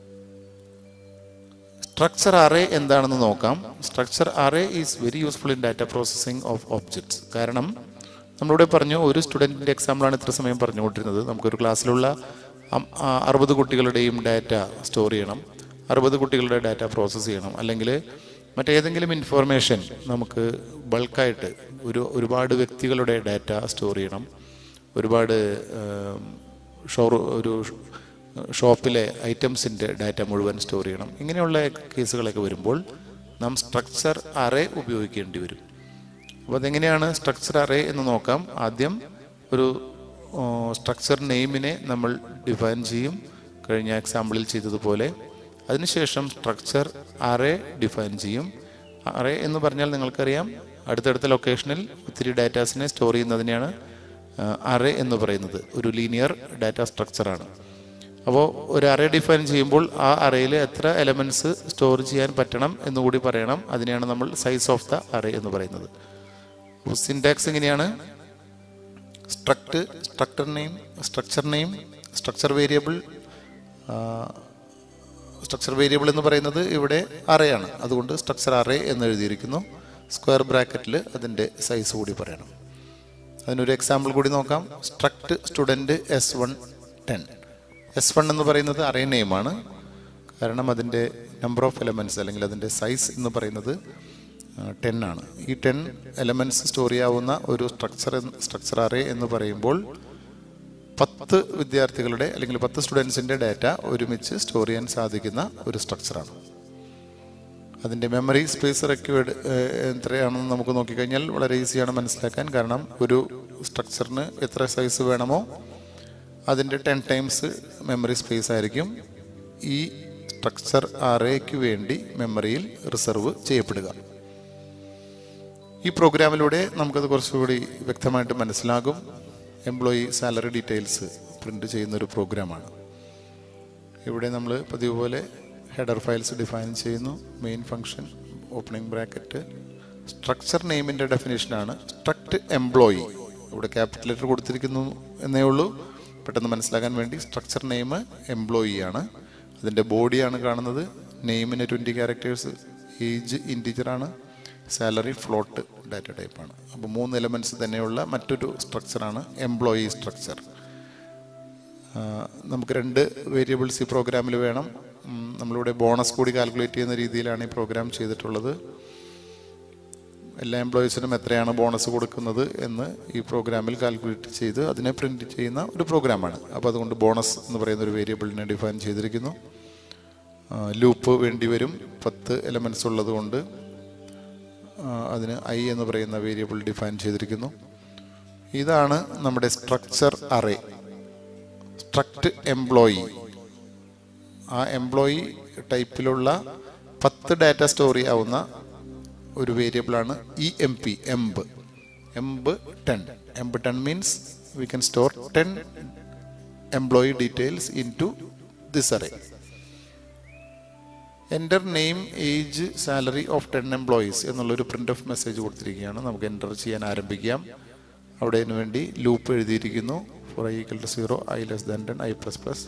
സ്ട്രക്ചർ അറേ എന്താണെന്ന് നോക്കാം structure array is very useful in data processing of objects കാരണം നമ്മളിവിടെ പറഞ്ഞു ഒരു സ്റ്റുഡൻറ്റിൻ്റെ എക്സാമ്പിളാണ് ഇത്ര സമയം പറഞ്ഞുകൊണ്ടിരുന്നത് നമുക്കൊരു ക്ലാസ്സിലുള്ള അം- ആ അറുപത് കുട്ടികളുടെയും ഡാറ്റ സ്റ്റോർ ചെയ്യണം അറുപത് കുട്ടികളുടെ ഡാറ്റ പ്രോസസ്സ് ചെയ്യണം അല്ലെങ്കിൽ മറ്റേതെങ്കിലും ഇൻഫോർമേഷൻ നമുക്ക് ബൾക്കായിട്ട് ഒരു ഒരുപാട് വ്യക്തികളുടെ ഡാറ്റ സ്റ്റോർ ചെയ്യണം ഒരുപാട് ഷോർ ഒരു ഷോപ്പിലെ ഐറ്റംസിൻ്റെ ഡാറ്റ മുഴുവൻ സ്റ്റോർ ചെയ്യണം ഇങ്ങനെയുള്ള കേസുകളൊക്കെ വരുമ്പോൾ നാം സ്ട്രക്ചർ അറേ ഉപയോഗിക്കേണ്ടി വരും അപ്പോൾ അതെങ്ങനെയാണ് സ്ട്രക്ചർ അറേ എന്ന് നോക്കാം ആദ്യം ഒരു സ്ട്രക്ചർ നെയിമിനെ നമ്മൾ ഡിഫൈൻ ചെയ്യും കഴിഞ്ഞ എക്സാമ്പിളിൽ ചെയ്തതുപോലെ അതിനുശേഷം സ്ട്രക്ചർ അറേ ഡിഫൈൻ ചെയ്യും അറേ എന്ന് പറഞ്ഞാൽ നിങ്ങൾക്കറിയാം അടുത്തടുത്ത ലൊക്കേഷനിൽ ഒത്തിരി ഡാറ്റാസിനെ സ്റ്റോർ ചെയ്യുന്നതിനെയാണ് അറേ എന്ന് പറയുന്നത് ഒരു ലീനിയർ ഡാറ്റ സ്ട്രക്ചറാണ് അപ്പോൾ ഒരു അറേ ഡിഫൈൻ ചെയ്യുമ്പോൾ ആ അറേയിൽ എത്ര എലമെൻറ്റ്സ് സ്റ്റോർ ചെയ്യാൻ പറ്റണം എന്നുകൂടി പറയണം അതിനെയാണ് നമ്മൾ സൈസ് ഓഫ് ദ അറേ എന്ന് പറയുന്നത് സിൻടാക്സ് എങ്ങനെയാണ് struct structure name structure name structure variable structure variable എന്ന് പറയുന്നത് ഇവിടെ അറേയാണ് അതുകൊണ്ട് സ്ട്രക്ചർ അറേ എന്ന് എഴുതിയിരിക്കുന്നു സ്ക്വയർ ബ്രാക്കറ്റിൽ അതിൻ്റെ സൈസ് കൂടി പറയണം അതിനൊരു എക്സാമ്പിൾ കൂടി നോക്കാം struct student S one ten S one എന്ന് പറയുന്നത് അറേ നെയിമാണ് കാരണം അതിൻ്റെ നമ്പർ ഓഫ് എലമെൻറ്റ്സ് അല്ലെങ്കിൽ അതിൻ്റെ സൈസ് എന്ന് പറയുന്നത് ടെൻ ആണ് ഈ ടെൻ എലമെൻറ്റ്സ് സ്റ്റോർ ചെയ്യാവുന്ന ഒരു സ്ട്രക്ചർ സ്ട്രക്ചർ അറേ എന്ന് പറയുമ്പോൾ പത്ത് വിദ്യാർത്ഥികളുടെ അല്ലെങ്കിൽ പത്ത് സ്റ്റുഡൻസിൻ്റെ ഡാറ്റ ഒരുമിച്ച് സ്റ്റോർ ചെയ്യാൻ സാധിക്കുന്ന ഒരു സ്ട്രക്ചറാണ് അതിൻ്റെ മെമ്മറി സ്പേസ് റിക്വേർഡ് എത്രയാണെന്ന് നമുക്ക് നോക്കിക്കഴിഞ്ഞാൽ വളരെ ഈസിയാണ് മനസ്സിലാക്കാൻ കാരണം ഒരു സ്ട്രക്ചറിന് എത്ര സൈസ് വേണമോ അതിൻ്റെ ടെൻ ടൈംസ് മെമ്മറി സ്പേസ് ആയിരിക്കും ഈ സ്ട്രക്ചർ അറേക്ക് വേണ്ടി മെമ്മറിയിൽ റിസർവ് ചെയ്യപ്പെടുക ഈ പ്രോഗ്രാമിലൂടെ നമുക്കത് കുറച്ചുകൂടി വ്യക്തമായിട്ട് മനസ്സിലാകും എംപ്ലോയി സാലറി ഡീറ്റെയിൽസ് പ്രിൻ്റ് ചെയ്യുന്ന ഒരു പ്രോഗ്രാമാണ് ഇവിടെ നമ്മൾ പതിവ് പോലെ ഹെഡർ ഫയൽസ് ഡിഫൈൻ ചെയ്യുന്നു main function opening bracket structure നെയിമിൻ്റെ ഡെഫിനേഷനാണ് സ്ട്രക്ട് എംപ്ലോയി ഇവിടെ ക്യാപിറ്റൽ ലെറ്റർ കൊടുത്തിരിക്കുന്നു എന്നേ ഉള്ളൂ പെട്ടെന്ന് മനസ്സിലാക്കാൻ വേണ്ടി സ്ട്രക്ചർ നെയിം എംപ്ലോയി ആണ് അതിൻ്റെ ബോഡിയാണ് കാണുന്നത് നെയിമിന് ട്വൻറ്റി ക്യാരക്ടേഴ്സ് ഏജ് ഇൻറ്റീജറാണ് സാലറി ഫ്ലോട്ട് ഡാറ്റ ടൈപ്പാണ് അപ്പോൾ മൂന്ന് എലമെൻറ്റ്സ് തന്നെയുള്ള മറ്റൊരു സ്ട്രക്ചറാണ് എംപ്ലോയി സ്ട്രക്ചർ നമുക്ക് രണ്ട് വേരിയബിൾസ് ഈ പ്രോഗ്രാമിൽ വേണം ഉം, നമ്മളിവിടെ ബോണസ് കൂടി കാൽക്കുലേറ്റ് ചെയ്യുന്ന രീതിയിലാണ് ഈ പ്രോഗ്രാം ചെയ്തിട്ടുള്ളത് എല്ലാ എംപ്ലോയീസിനും എത്രയാണ് ബോണസ് കൊടുക്കുന്നത് എന്ന് ഈ പ്രോഗ്രാമിൽ കാൽക്കുലേറ്റ് ചെയ്ത് അതിനെ പ്രിന്റ് ചെയ്യുന്ന ഒരു പ്രോഗ്രാമാണ് അപ്പോൾ അതുകൊണ്ട് ബോണസ് എന്ന് പറയുന്ന ഒരു വേരിയബിളിനെ ഡിഫൈൻ ചെയ്തിരിക്കുന്നു ലൂപ്പ് വേണ്ടി വരും പത്ത് എലമെൻറ്റ്സ് ഉള്ളത് കൊണ്ട് ആ, അതിന് ഐ എന്ന് പറയുന്ന വേരിയബിൾ ഡിഫൈൻ ചെയ്തിരിക്കുന്നു ഇതാണ് നമ്മുടെ സ്ട്രക്ചർ അറേ സ്ട്രക്ട് എംപ്ലോയി ആ എംപ്ലോയി ടൈപ്പിലുള്ള പത്ത് ഡാറ്റ സ്റ്റോർ ആവുന്ന ഒരു വേരിയബിളാണ് E M P emp emp ten emp ten means we can store ten employee details into this array enter name age salary of ten employees എന്നുള്ളൊരു printf message കൊടുത്തിരിക്കുകയാണ് നമുക്ക് enter ചെയ്യാൻ ആരംഭിക്കാം അവിടെ അതിനു വേണ്ടി ലൂപ്പ് എഴുതിയിരിക്കുന്നു for I equal to zero I less than ten I plus plus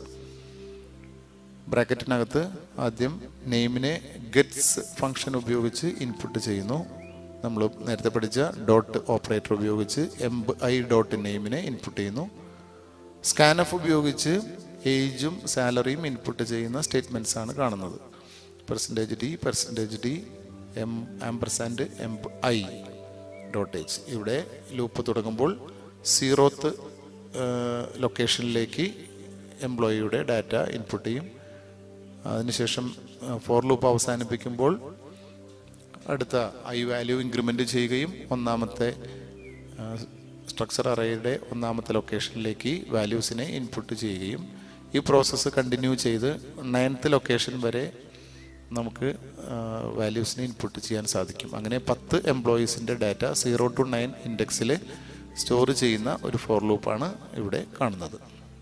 ബ്രാക്കറ്റിനകത്ത് ആദ്യം നെയിമിനെ ഗെറ്റ്സ് ഫംഗ്ഷൻ ഉപയോഗിച്ച് ഇൻപുട്ട് ചെയ്യുന്നു നമ്മൾ നേരത്തെ പഠിച്ച ഡോട്ട് ഓപ്പറേറ്റർ ഉപയോഗിച്ച് എംബ് ഐ ഡോട്ട് നെയിമിനെ ഇൻപുട്ട് ചെയ്യുന്നു സ്കാനഫ് ഉപയോഗിച്ച് ഏജും സാലറിയും ഇൻപുട്ട് ചെയ്യുന്ന സ്റ്റേറ്റ്മെൻറ്റ്സ് ആണ് കാണുന്നത് percentage D percentage D M ampersand M I dot H ഇവിടെ ലൂപ്പ് തുടങ്ങുമ്പോൾ സീറോത്ത് ലൊക്കേഷനിലേക്ക് എംപ്ലോയിയുടെ ഡാറ്റ ഇൻപുട്ട് ചെയ്യും അതിനുശേഷം ഫോർ ലൂപ്പ് അവസാനിപ്പിക്കുമ്പോൾ അടുത്ത ഐ വാല്യൂ ഇൻക്രിമെൻ്റ് ചെയ്യുകയും ഒന്നാമത്തെ സ്ട്രക്ചർ അറേയുടെ ഒന്നാമത്തെ ലൊക്കേഷനിലേക്ക് വാല്യൂസിനെ ഇൻപുട്ട് ചെയ്യുകയും ഈ പ്രോസസ്സ് കണ്ടിന്യൂ ചെയ്ത് നയൻത്ത് ലൊക്കേഷൻ വരെ നമുക്ക് വാല്യൂസിനെ ഇൻപുട്ട് ചെയ്യാൻ സാധിക്കും അങ്ങനെ പത്ത് എംപ്ലോയീസിൻ്റെ ഡാറ്റ സീറോ ടു നയൻ ഇൻഡെക്സിൽ സ്റ്റോർ ചെയ്യുന്ന ഒരു ഫോർ ലൂപ്പാണ് ഇവിടെ കാണുന്നത്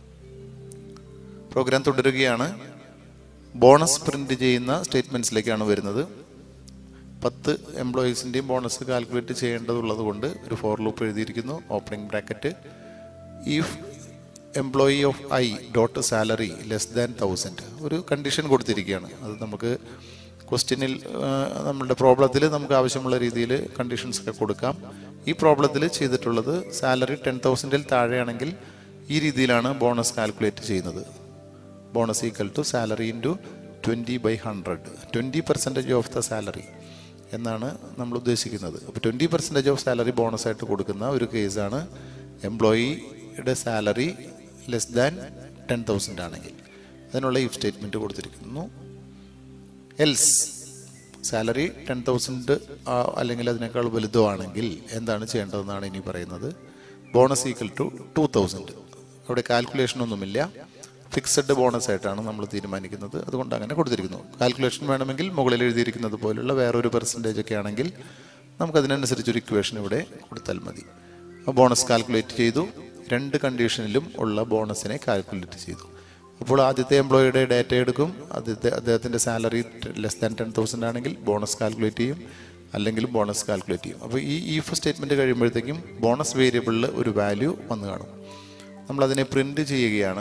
പ്രോഗ്രാം തുടരുകയാണ് ബോണസ് പ്രിന്റ് ചെയ്യുന്ന സ്റ്റേറ്റ്മെന്റ്സിലേക്കാണ് വരുന്നത് പത്ത് എംപ്ലോയീസിൻ്റെയും ബോണസ് കാൽക്കുലേറ്റ് ചെയ്യേണ്ടതുള്ളത് കൊണ്ട് ഒരു ഫോർ ലൂപ്പ് എഴുതിയിരിക്കുന്നു opening bracket if employee of I dot salary less than thousand ഒരു കണ്ടീഷൻ കൊടുത്തിരിക്കുകയാണ് അത് നമുക്ക് ക്വസ്റ്റ്യനിൽ നമ്മളുടെ പ്രോബ്ലത്തിൽ നമുക്ക് ആവശ്യമുള്ള രീതിയിൽ കണ്ടീഷൻസ് ഒക്കെ കൊടുക്കാം ഈ പ്രോബ്ലത്തിൽ ചെയ്തിട്ടുള്ളത് സാലറി ടെൻ തൗസൻഡിൽ താഴെയാണെങ്കിൽ ഈ രീതിയിലാണ് ബോണസ് കാൽക്കുലേറ്റ് ചെയ്യുന്നത് bonus equal to salary into twenty by hundred twenty percentage of the salary എന്നാണ് നമ്മൾ ഉദ്ദേശിക്കുന്നത് അപ്പോൾ twenty percentage of salary bonus ആയിട്ട് കൊടുക്കുന്ന ഒരു കേസാണ് എംപ്ലോയിയുടെ salary less than ten thousand ആണെങ്കിൽ അതിനുള്ള ഇഫ് സ്റ്റേറ്റ്മെൻറ്റ് കൊടുത്തിരിക്കുന്നു എൽസ് സാലറി ടെൻ തൗസൻഡ് അല്ലെങ്കിൽ അതിനേക്കാൾ വലുതോ ആണെങ്കിൽ എന്താണ് ചെയ്യേണ്ടതെന്നാണ് ഇനി പറയുന്നത് bonus equal to two thousand അവിടെ കാൽക്കുലേഷൻ ഒന്നുമില്ല ഫിക്സഡ് ബോണസ് ആയിട്ടാണ് നമ്മൾ തീരുമാനിക്കുന്നത് അതുകൊണ്ട് അങ്ങനെ കൊടുത്തിരിക്കുന്നു കാൽക്കുലേഷൻ വേണമെങ്കിൽ മുകളിൽ എഴുതിയിരിക്കുന്നത് പോലുള്ള വേറൊരു പെർസെൻറ്റേജ് ഒക്കെ ആണെങ്കിൽ നമുക്ക് അതിനനുസരിച്ചൊരു ഇക്വേഷൻ ഇവിടെ കൊടുത്താൽ മതി ബോണസ് കാൽക്കുലേറ്റ് ചെയ്തു രണ്ട് കണ്ടീഷനിലും ഉള്ള ബോണസിനെ കാൽക്കുലേറ്റ് ചെയ്തു അപ്പോൾ ആദ്യത്തെ എംപ്ലോയിയുടെ ഡാറ്റ എടുക്കും ആദ്യത്തെ അദ്ദേഹത്തിൻ്റെ salary less than ten thousand ആണെങ്കിൽ ബോണസ് കാൽക്കുലേറ്റ് ചെയ്യും അല്ലെങ്കിൽ ബോണസ് കാൽക്കുലേറ്റ് ചെയ്യും അപ്പോൾ ഈ ഈഫ് സ്റ്റേറ്റ്മെൻറ്റ് കഴിയുമ്പോഴത്തേക്കും ബോണസ് വേരിയബിളിൽ ഒരു വാല്യൂ വന്നു കാണും നമ്മളതിനെ പ്രിൻ്റ് ചെയ്യുകയാണ്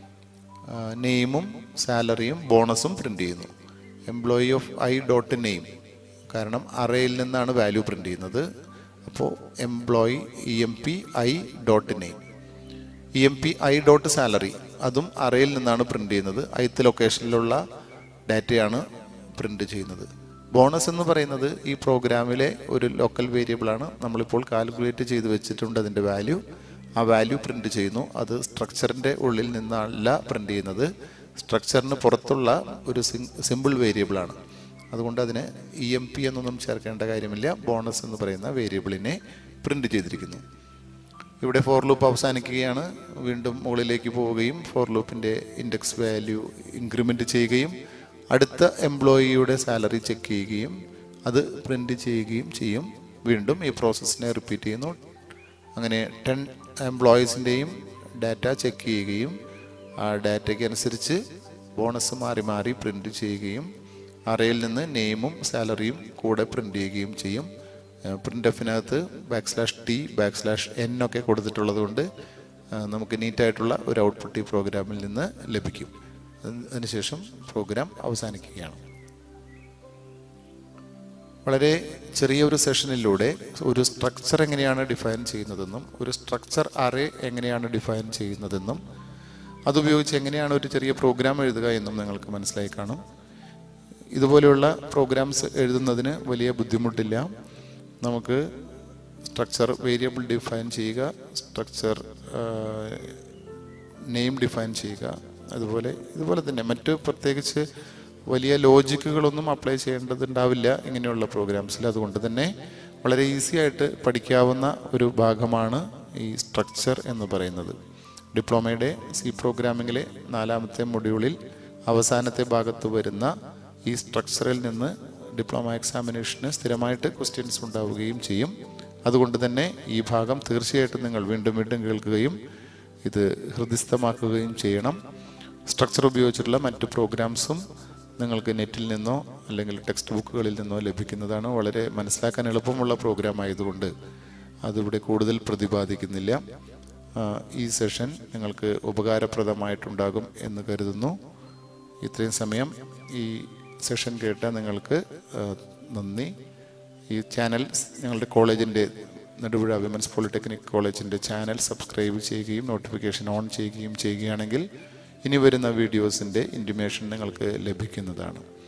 നെയിമും സാലറിയും ബോണസും പ്രിൻ്റ് ചെയ്യുന്നു employee of I dot name കാരണം അറയിൽ നിന്നാണ് വാല്യൂ പ്രിൻ്റ് ചെയ്യുന്നത് അപ്പോൾ employee E M P I dot name E M P I dot salary അതും അറയിൽ നിന്നാണ് പ്രിൻ്റ് ചെയ്യുന്നത് ഐത്ത് ലൊക്കേഷനിലുള്ള ഡാറ്റയാണ് പ്രിൻ്റ് ചെയ്യുന്നത് ബോണസ് എന്ന് പറയുന്നത് ഈ പ്രോഗ്രാമിലെ ഒരു ലോക്കൽ വേരിയബിളാണ് നമ്മളിപ്പോൾ കാൽക്കുലേറ്റ് ചെയ്ത് വെച്ചിട്ടുണ്ട് അതിൻ്റെ വാല്യൂ ആ വാല്യൂ പ്രിൻ്റ് ചെയ്യുന്നു അത് സ്ട്രക്ചറിൻ്റെ ഉള്ളിൽ നിന്നല്ല പ്രിൻ്റ് ചെയ്യുന്നത് സ്ട്രക്ചറിന് പുറത്തുള്ള ഒരു സിമ്പിൾ വേരിയബിളാണ് അതുകൊണ്ട് അതിന് ഇ എം പി എന്നൊന്നും ചേർക്കേണ്ട കാര്യമില്ല ബോണസ് എന്ന് പറയുന്ന വേരിയബിളിനെ പ്രിൻ്റ് ചെയ്തിരിക്കുന്നു ഇവിടെ ഫോർ ലൂപ്പ് അവസാനിക്കുകയാണ് വീണ്ടും മുകളിലേക്ക് പോവുകയും ഫോർ ലൂപ്പിൻ്റെ ഇൻഡെക്സ് വാല്യൂ ഇൻക്രിമെൻ്റ് ചെയ്യുകയും അടുത്ത എംപ്ലോയിയുടെ സാലറി ചെക്ക് ചെയ്യുകയും അത് പ്രിൻ്റ് ചെയ്യുകയും ചെയ്യും വീണ്ടും ഈ പ്രോസസ്സിനെ റിപ്പീറ്റ് ചെയ്യുന്നു അങ്ങനെ ടെൻ എംപ്ലോയീസിൻ്റെയും ഡാറ്റ ചെക്ക് ചെയ്യുകയും ആ ഡാറ്റയ്ക്ക് അനുസരിച്ച് ബോണസ് മാറി മാറി പ്രിൻ്റ് ചെയ്യുകയും അറയിൽ നിന്ന് നെയിമും സാലറിയും കൂടെ പ്രിൻ്റ് ചെയ്യുകയും ചെയ്യും പ്രിൻ്റ് എഫിനകത്ത് back slash T back slash N ഒക്കെ കൊടുത്തിട്ടുള്ളത് കൊണ്ട് നമുക്ക് നീറ്റായിട്ടുള്ള ഒരു ഔട്ട്പുട്ട് ഈ പ്രോഗ്രാമിൽ നിന്ന് ലഭിക്കും അതിനുശേഷം പ്രോഗ്രാം അവസാനിക്കുകയാണ് വളരെ ചെറിയ ഒരു സെഷനിലൂടെ ഒരു സ്ട്രക്ചർ എങ്ങനെയാണ് ഡിഫൈൻ ചെയ്യുന്നതെന്നും ഒരു സ്ട്രക്ചർ അറേ എങ്ങനെയാണ് ഡിഫൈൻ ചെയ്യുന്നതെന്നും അതുപയോഗിച്ച് എങ്ങനെയാണ് ഒരു ചെറിയ പ്രോഗ്രാം എഴുതുക എന്നും നിങ്ങൾക്ക് മനസ്സിലായി കാണും ഇതുപോലെയുള്ള പ്രോഗ്രാംസ് എഴുതുന്നതിന് വലിയ ബുദ്ധിമുട്ടില്ല നമുക്ക് സ്ട്രക്ചർ വേരിയബിൾ ഡിഫൈൻ ചെയ്യുക സ്ട്രക്ചർ നെയിം ഡിഫൈൻ ചെയ്യുക അതുപോലെ ഇതുപോലെ തന്നെ മറ്റ് പ്രത്യേകിച്ച് വലിയ ലോജിക്കുകളൊന്നും അപ്ലൈ ചെയ്യേണ്ടതുണ്ടാവില്ല ഇങ്ങനെയുള്ള പ്രോഗ്രാംസിൽ അതുകൊണ്ട് തന്നെ വളരെ ഈസി ആയിട്ട് പഠിക്കാവുന്ന ഒരു ഭാഗമാണ് ഈ സ്ട്രക്ചർ എന്ന് പറയുന്നത് ഡിപ്ലോമയുടെ സി പ്രോഗ്രാമിങ്ങിലെ നാലാമത്തെ മൊഡ്യൂളിൽ അവസാനത്തെ ഭാഗത്ത് വരുന്ന ഈ സ്ട്രക്ചറിൽ നിന്ന് ഡിപ്ലോമ എക്സാമിനേഷന് സ്ഥിരമായിട്ട് ക്വസ്റ്റ്യൻസ് ഉണ്ടാവുകയും ചെയ്യും അതുകൊണ്ട് തന്നെ ഈ ഭാഗം തീർച്ചയായിട്ടും നിങ്ങൾ വീണ്ടും വീണ്ടും കേൾക്കുകയും ഇത് ഹൃദയസ്ഥമാക്കുകയും ചെയ്യണം സ്ട്രക്ചർ ഉപയോഗിച്ചിട്ടുള്ള മറ്റു പ്രോഗ്രാംസും നിങ്ങൾക്ക് നെറ്റിൽ നിന്നോ അല്ലെങ്കിൽ ടെക്സ്റ്റ് ബുക്കുകളിൽ നിന്നോ ലഭിക്കുന്നതാണ് വളരെ മനസ്സിലാക്കാൻ എളുപ്പമുള്ള പ്രോഗ്രാം ആയതുകൊണ്ട് അതിവിടെ കൂടുതൽ പ്രതിപാദിക്കുന്നില്ല ആ, ഈ സെഷൻ നിങ്ങൾക്ക് ഉപകാരപ്രദമായിട്ടുണ്ടാകും എന്ന് കരുതുന്നു ഇത്രയും സമയം ഈ സെഷൻ കേട്ട നിങ്ങൾക്ക് ആ, നന്ദി ഈ ചാനൽ ഞങ്ങളുടെ കോളേജിൻ്റെ നെടുപുഴ വിമൻസ് പോളിടെക്നിക് കോളേജിൻ്റെ ചാനൽ സബ്സ്ക്രൈബ് ചെയ്യുകയും നോട്ടിഫിക്കേഷൻ ഓൺ ചെയ്യുകയും ചെയ്യുകയാണെങ്കിൽ ഇനി വരുന്ന വീഡിയോസിൻ്റെ ഇൻറ്റിമേഷൻ നിങ്ങൾക്ക് ലഭിക്കുന്നതാണ്